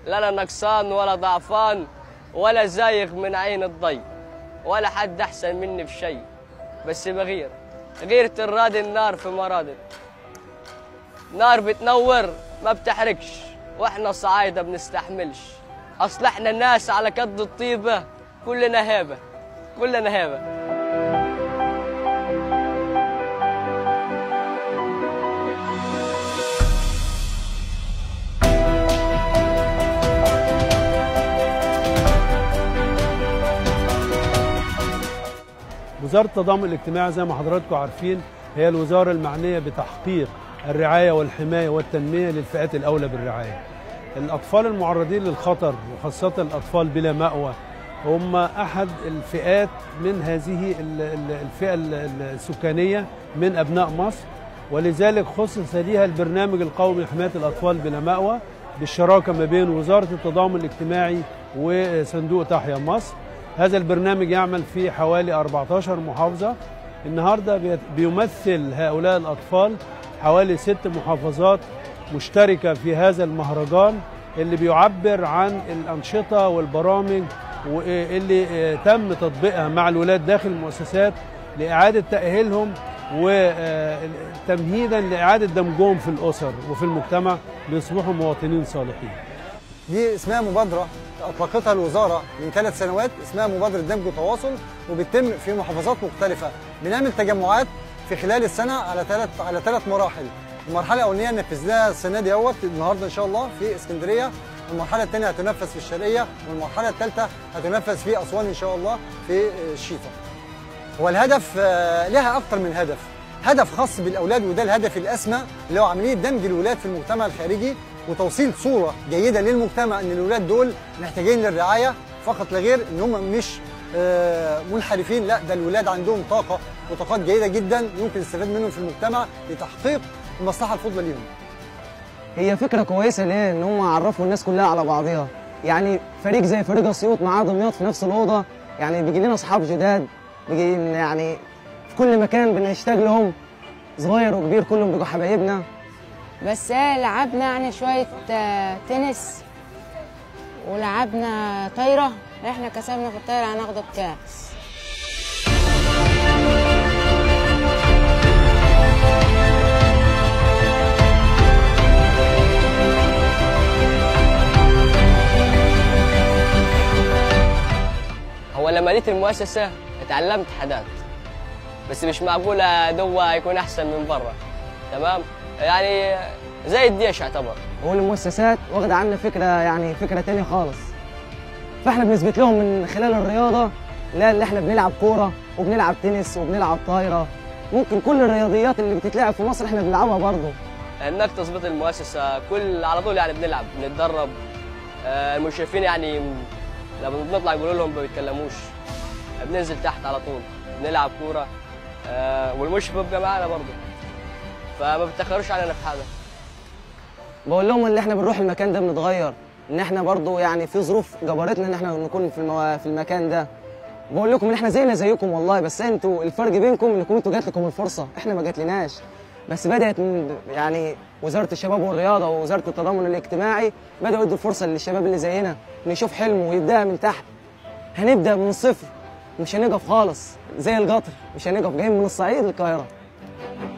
لا انا نقصان ولا ضعفان ولا زايغ من عين الضي ولا حد احسن مني في شيء بس بغير غيرة الراد النار في مرادد نار بتنور ما بتحرقش واحنا صعايده بنستحملش اصل احنا ناس على قد الطيبه كلنا هيبه كلنا هيبه وزارة التضامن الاجتماعي زي ما حضراتكم عارفين هي الوزارة المعنية بتحقيق الرعاية والحماية والتنمية للفئات الأولى بالرعاية الأطفال المعرضين للخطر وخاصة الأطفال بلا مأوى هم أحد الفئات من هذه ال- ال- الفئة ال- السكانية من أبناء مصر ولذلك خصص ليها البرنامج القومي لحماية الأطفال بلا مأوى بالشراكة ما بين وزارة التضامن الاجتماعي وصندوق تحيا مصر هذا البرنامج يعمل في حوالي 14 محافظة النهاردة بيت- بيمثل هؤلاء الأطفال حوالي ست محافظات مشتركة في هذا المهرجان اللي بيعبر عن الأنشطة والبرامج واللي آه، تم تطبيقها مع الولاد داخل المؤسسات لإعادة تأهيلهم وتمهيدا لإعادة دمجهم في الأسر وفي المجتمع ليصبحوا مواطنين صالحين دي اسمها مبادرة أطلقتها الوزارة من ثلاث سنوات اسمها مبادرة دمج وتواصل وبتتم في محافظات مختلفة بنعمل تجمعات في خلال السنة على ثلاث على ثلاث مراحل المرحلة الأولانية نفذناها السنة دي اهوت النهاردة إن شاء الله في اسكندرية المرحلة الثانية هتنفذ في الشرقية والمرحلة الثالثة هتنفذ في أسوان إن شاء الله في الشيطة هو الهدف آه، لها اكتر من هدف هدف خاص بالاولاد وده الهدف الاسمى اللي هو عمليه دمج الولاد في المجتمع الخارجي وتوصيل صوره جيده للمجتمع ان الولاد دول محتاجين للرعايه فقط لا غير ان هم مش آه، منحرفين لا ده الولاد عندهم طاقه وطاقات جيده جدا يمكن الاستفاد منهم في المجتمع لتحقيق المصلحه الفضلى ليهم هي فكرة كويسة ليه؟ إن هم عرفوا الناس كلها على بعضها، يعني فريق زي فريق أسيوط معاه دمياط في نفس الأوضة، يعني بيجي لنا أصحاب جداد، بيجي يعني في كل مكان بنشتاق لهم صغير وكبير كلهم بيبقوا حبايبنا، بس آه، لعبنا يعني شوية آه، تنس ولعبنا طايرة احنا كسبنا في الطايرة هناخد الكاس هو لما جيت المؤسسة اتعلمت حاجات بس مش معقولة دوا يكون أحسن من برا تمام يعني زي الديش يعتبر هو المؤسسات واخدة عنا فكرة يعني فكرة تانية خالص. فاحنا بنثبت لهم من خلال الرياضة لا اللي احنا بنلعب كورة وبنلعب تنس وبنلعب طايرة، ممكن كل الرياضيات اللي بتتلعب في مصر احنا بنلعبها برضه. انك تظبط المؤسسه كل على طول يعني بنلعب بنتدرب آه، المشرفين يعني لما بنطلع يقولوا لهم ما بيتكلموش بننزل تحت على طول بنلعب كوره آه، والمشرف بيبقى معانا برضه فما بتاخروش علينا في حاجه بقول لهم ان احنا بنروح المكان ده بنتغير ان احنا برضو يعني في ظروف جبرتنا ان احنا نكون في المو... في المكان ده بقول لكم ان احنا زينا زيكم والله بس انتوا الفرق بينكم انكم انتوا جات لكم الفرصه احنا ما جاتلناش بس بدات من يعني وزاره الشباب والرياضه ووزاره التضامن الاجتماعي بداوا يدوا الفرصه للشباب اللي زينا نشوف حلمه ويبداها من تحت هنبدا من الصفر مش هنقف خالص زي القطر مش هنقف جايين من الصعيد للقاهره